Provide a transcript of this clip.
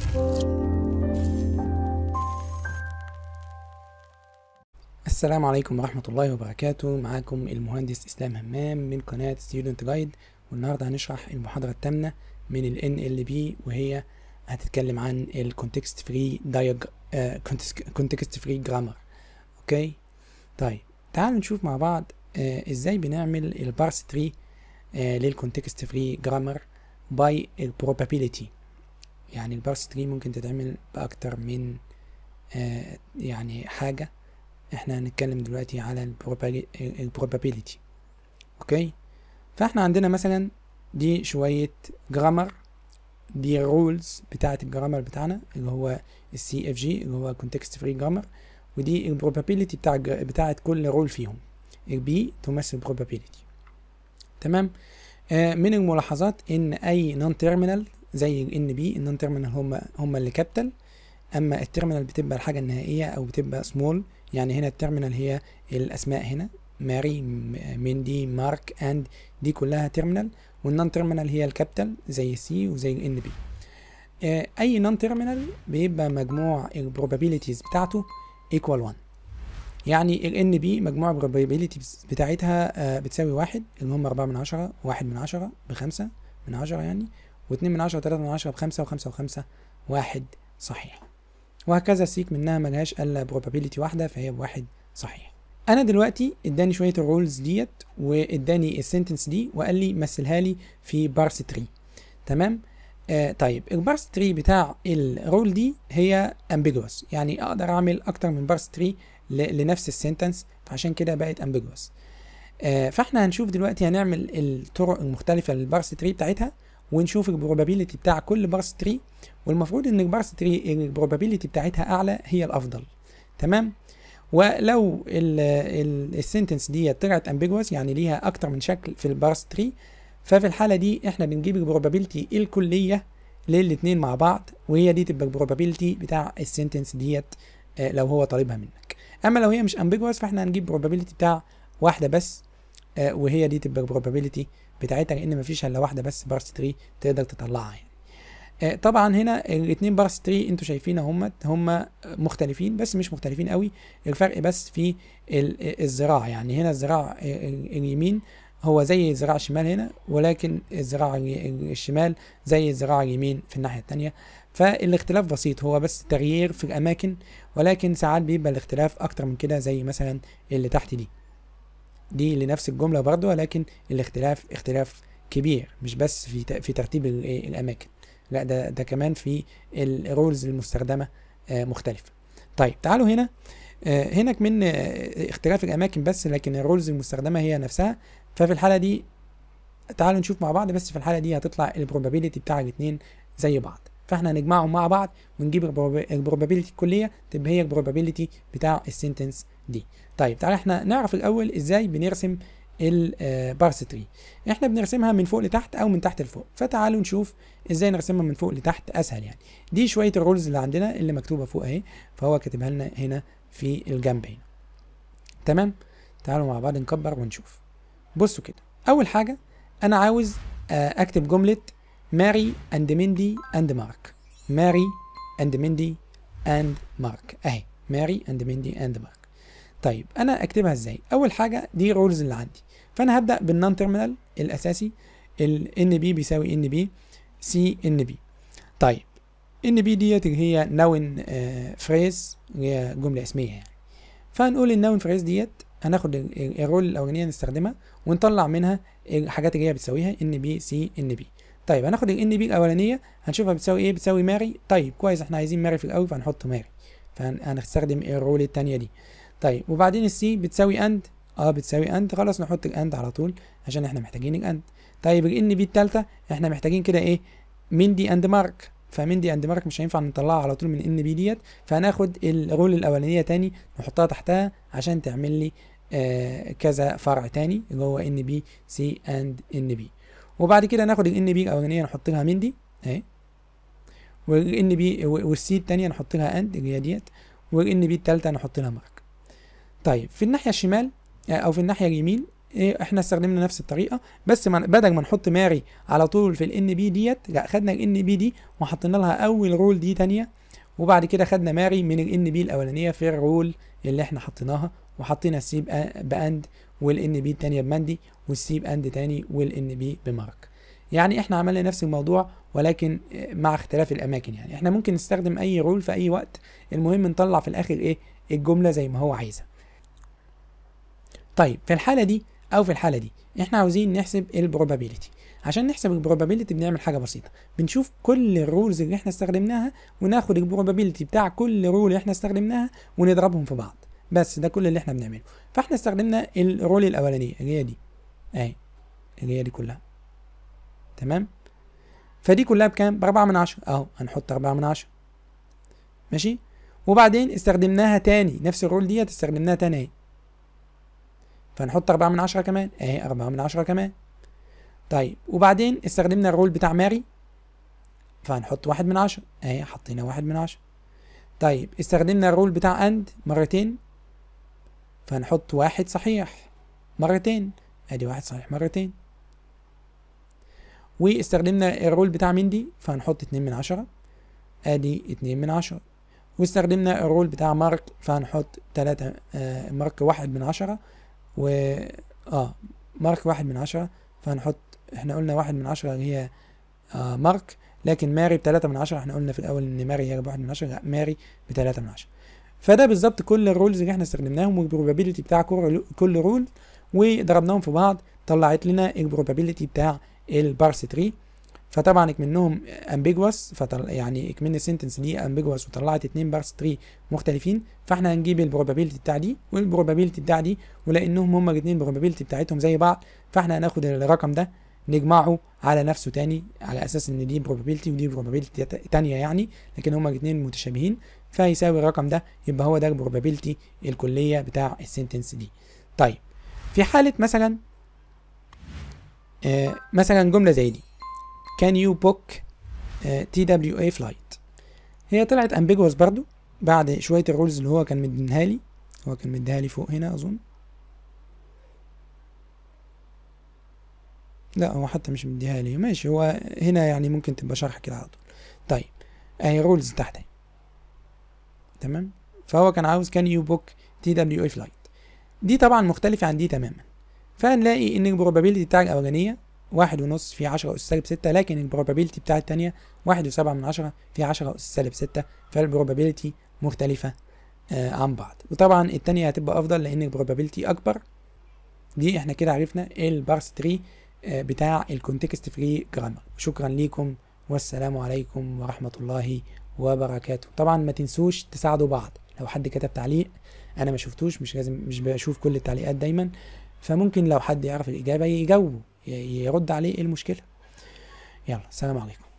السلام عليكم ورحمة الله وبركاته معاكم المهندس إسلام همام من قناة ستودنت جايد والنهاردة هنشرح المحاضرة الثامنة من ال NLP وهي هتتكلم عن ال Context Free Diag آه Context Free Grammar أوكي طيب تعالوا نشوف مع بعض آه إزاي بنعمل البارس تري آه للكونتكست فري جرامر باي البروبابيليتي يعني البارس تري ممكن تتعمل بأكتر من آه يعني حاجة احنا هنتكلم دلوقتي على البروبابيليتي اوكي فاحنا عندنا مثلا دي شوية جرامر دي الرولز بتاعة الجرامر بتاعنا اللي هو السي اف جي اللي هو كونتكست فري جرامر ودي البروبابيليتي بتاع بتاعة كل رول فيهم البي تمثل probability تمام آه من الملاحظات ان اي نون تيرمينال زي الان بي النون تيرمينال هم هم اللي كابيتال اما التيرمينال بتبقى الحاجه النهائيه او بتبقى سمول يعني هنا التيرمينال هي الاسماء هنا ماري ميندي مارك اند دي كلها تيرمينال والنون تيرمينال هي الكابيتال زي سي وزي الان بي آه اي نون تيرمينال بيبقى مجموع البروبابيليتيز بتاعته ايكوال 1 يعني ال ان بي مجموع البروبابيليتيز بتاعتها آه بتساوي واحد اللي هم أربعة من عشرة واحد من عشرة بخمسة من عشرة يعني واتنين من عشرة وتلاتة من عشرة بخمسة وخمسة وخمسة واحد صحيح وهكذا السيك منها ملهاش الا probability واحده فهي بواحد صحيح انا دلوقتي اداني شويه الرولز ديت واداني السنتنس دي وقال لي مثلها لي في بارس تري تمام آه طيب البارس تري بتاع الرول دي هي ambiguous يعني اقدر اعمل اكتر من بارس تري لنفس السنتنس فعشان كده بقت ambiguous آه فاحنا هنشوف دلوقتي هنعمل الطرق المختلفه للبارس تري بتاعتها ونشوف البروبابيلتي بتاع كل بارس تري والمفروض ان البارس تري البروبابيلتي بتاعتها اعلى هي الافضل تمام ولو السنتنس دي طلعت امبيجوس يعني ليها اكتر من شكل في البارس تري ففي الحاله دي احنا بنجيب البروبابيلتي الكليه للاثنين مع بعض وهي دي تبقى البروبابيلتي بتاع السنتنس ديت لو هو طالبها منك اما لو هي مش امبيجوس فاحنا هنجيب بروبابيلتي بتاع واحده بس وهي دي تبقى البروبابيلتي بتاعتها لان مفيش الا واحده بس بارس تري تقدر تطلعها يعني آه طبعا هنا الاثنين بارس تري انتوا شايفين هم هم مختلفين بس مش مختلفين قوي الفرق بس في الزراعه يعني هنا الزراع اليمين هو زي الزراعة الشمال هنا ولكن الزراعة الشمال زي الزراعة اليمين في الناحية التانية فالاختلاف بسيط هو بس تغيير في الأماكن ولكن ساعات بيبقى الاختلاف أكتر من كده زي مثلا اللي تحت دي دي لنفس الجملة برضو ولكن الاختلاف اختلاف كبير مش بس في في ترتيب الأماكن لا ده ده كمان في الرولز المستخدمة مختلفة طيب تعالوا هنا هنا من اختلاف الأماكن بس لكن الرولز المستخدمة هي نفسها ففي الحالة دي تعالوا نشوف مع بعض بس في الحالة دي هتطلع البروبابيلتي بتاع الاتنين زي بعض فاحنا هنجمعهم مع بعض ونجيب البروبابيلتي الكلية تبقى هي البروبابيلتي بتاع السنتنس دي طيب تعالى احنا نعرف الاول ازاي بنرسم البارس تري احنا بنرسمها من فوق لتحت او من تحت لفوق فتعالوا نشوف ازاي نرسمها من فوق لتحت اسهل يعني دي شويه الرولز اللي عندنا اللي مكتوبه فوق اهي فهو كاتبها لنا هنا في الجنب هنا تمام تعالوا مع بعض نكبر ونشوف بصوا كده اول حاجه انا عاوز اكتب جمله ماري اند ميندي اند مارك ماري اند ميندي اند مارك اهي ماري اند ميندي اند مارك طيب انا اكتبها ازاي اول حاجه دي رولز اللي عندي فانا هبدا بالنون تيرمينال الاساسي ال ان بي بيساوي ان بي سي ان بي طيب ان بي ديت اللي هي نون آه فريز اللي هي جمله اسميه يعني فهنقول النون فريز ديت هناخد الرول الاولانيه نستخدمها ونطلع منها الحاجات اللي هي بتساويها ان بي سي ان بي طيب هناخد الان بي الاولانيه هنشوفها بتساوي ايه بتساوي ماري طيب كويس احنا عايزين ماري في الاول فهنحط ماري فهنستخدم الرول الثانيه دي طيب وبعدين السي بتساوي اند اه بتساوي اند خلاص نحط الاند على طول عشان احنا محتاجين الاند طيب الان بي التالتة احنا محتاجين كده ايه ميندي اند مارك فميندي اند مارك مش هينفع نطلعها على طول من ان بي ديت فهناخد الرول الاولانيه تاني نحطها تحتها عشان تعمل لي آه كذا فرع تاني اللي هو ان بي سي اند ان بي وبعد كده ناخد الان بي الاولانيه نحط لها ميندي اهي والان بي والسي التانيه نحط لها اند اللي هي ديت والان بي التالتة نحط لها مارك طيب في الناحيه الشمال او في الناحيه اليمين إيه احنا استخدمنا نفس الطريقه بس ما بدل ما نحط ماري على طول في الان بي ديت لا خدنا الان بي دي وحطينا لها اول رول دي تانية وبعد كده خدنا ماري من الان بي الاولانيه في الرول اللي احنا حطيناها وحطينا السي باند والان بي التانية بماندي والسي باند تاني والان بي بمارك يعني احنا عملنا نفس الموضوع ولكن مع اختلاف الاماكن يعني احنا ممكن نستخدم اي رول في اي وقت المهم نطلع في الاخر ايه الجمله زي ما هو عايزها طيب في الحاله دي او في الحاله دي احنا عاوزين نحسب البروبابيلتي عشان نحسب البروبابيلتي بنعمل حاجه بسيطه بنشوف كل الرولز اللي احنا استخدمناها وناخد البروبابيلتي بتاع كل رول اللي احنا استخدمناها ونضربهم في بعض بس ده كل اللي احنا بنعمله فاحنا استخدمنا الرول الاولانيه اللي هي دي اهي اللي هي دي كلها تمام فدي كلها بكام بأربعة من عشرة اهو هنحط أربعة من عشرة ماشي وبعدين استخدمناها تاني نفس الرول ديت استخدمناها تاني اهي فنحط أربعة من عشرة كمان اهي أربعة من عشرة كمان طيب وبعدين استخدمنا الرول بتاع ماري فهنحط واحد من عشرة اهي حطينا واحد من عشرة طيب استخدمنا الرول بتاع اند مرتين فهنحط واحد صحيح مرتين ادي واحد صحيح مرتين واستخدمنا الرول بتاع مندي فهنحط اتنين من عشرة ادي اتنين من عشرة واستخدمنا الرول بتاع مارك فهنحط تلاتة آه مارك واحد من عشرة و اه مارك واحد من عشرة فهنحط احنا قلنا واحد من عشرة اللي هي آه مارك لكن ماري بتلاتة من عشرة احنا قلنا في الأول إن ماري هي بواحد من عشرة لا ماري بتلاتة من عشرة فده بالظبط كل الرولز اللي احنا استخدمناهم والبروبابيلتي بتاع كل رول وضربناهم في بعض طلعت لنا البروبابيلتي بتاع البارس تري فطبعا منهم امبيجوس فطل يعني اكمن السنتنس دي امبيجوس وطلعت اتنين بارس تري مختلفين فاحنا هنجيب البروبابيلتي بتاع دي والبروبابيلتي بتاع دي ولانهم هما الاثنين البروبابيلتي بتاعتهم زي بعض فاحنا هناخد الرقم ده نجمعه على نفسه تاني على اساس ان دي بروبابيلتي ودي بروبابيلتي تانية يعني لكن هما الاثنين متشابهين فيساوي الرقم ده يبقى هو ده البروبابيلتي الكليه بتاع السنتنس دي طيب في حاله مثلا آه مثلا جمله زي دي can you book آه TWA flight هي طلعت ambiguous برضو بعد شويه الرولز اللي هو كان مدينها لي هو كان مديها لي فوق هنا اظن لا هو حتى مش مديها لي ماشي هو هنا يعني ممكن تبقى شرح كده على طول طيب اهي رولز تحت اهي تمام فهو كان عاوز كان يو بوك تي دبليو اي فلايت دي طبعا مختلفة عن دي تماما فهنلاقي ان البروبابيلتي بتاع الاولانية واحد ونص في عشرة أس سالب ستة لكن البروبابيلتي بتاع التانية واحد وسبعة من عشرة في عشرة أس سالب ستة فالبروبابيلتي مختلفة آه عن بعض وطبعا التانية هتبقى أفضل لأن البروبابيلتي أكبر دي احنا كده عرفنا البارس تري آه بتاع الكونتكست فري جرامر شكرا ليكم والسلام عليكم ورحمة الله وبركاته طبعا ما تنسوش تساعدوا بعض لو حد كتب تعليق انا ما شفتوش مش لازم مش بشوف كل التعليقات دايما فممكن لو حد يعرف الاجابه يجاوبه يرد عليه ايه المشكله يلا السلام عليكم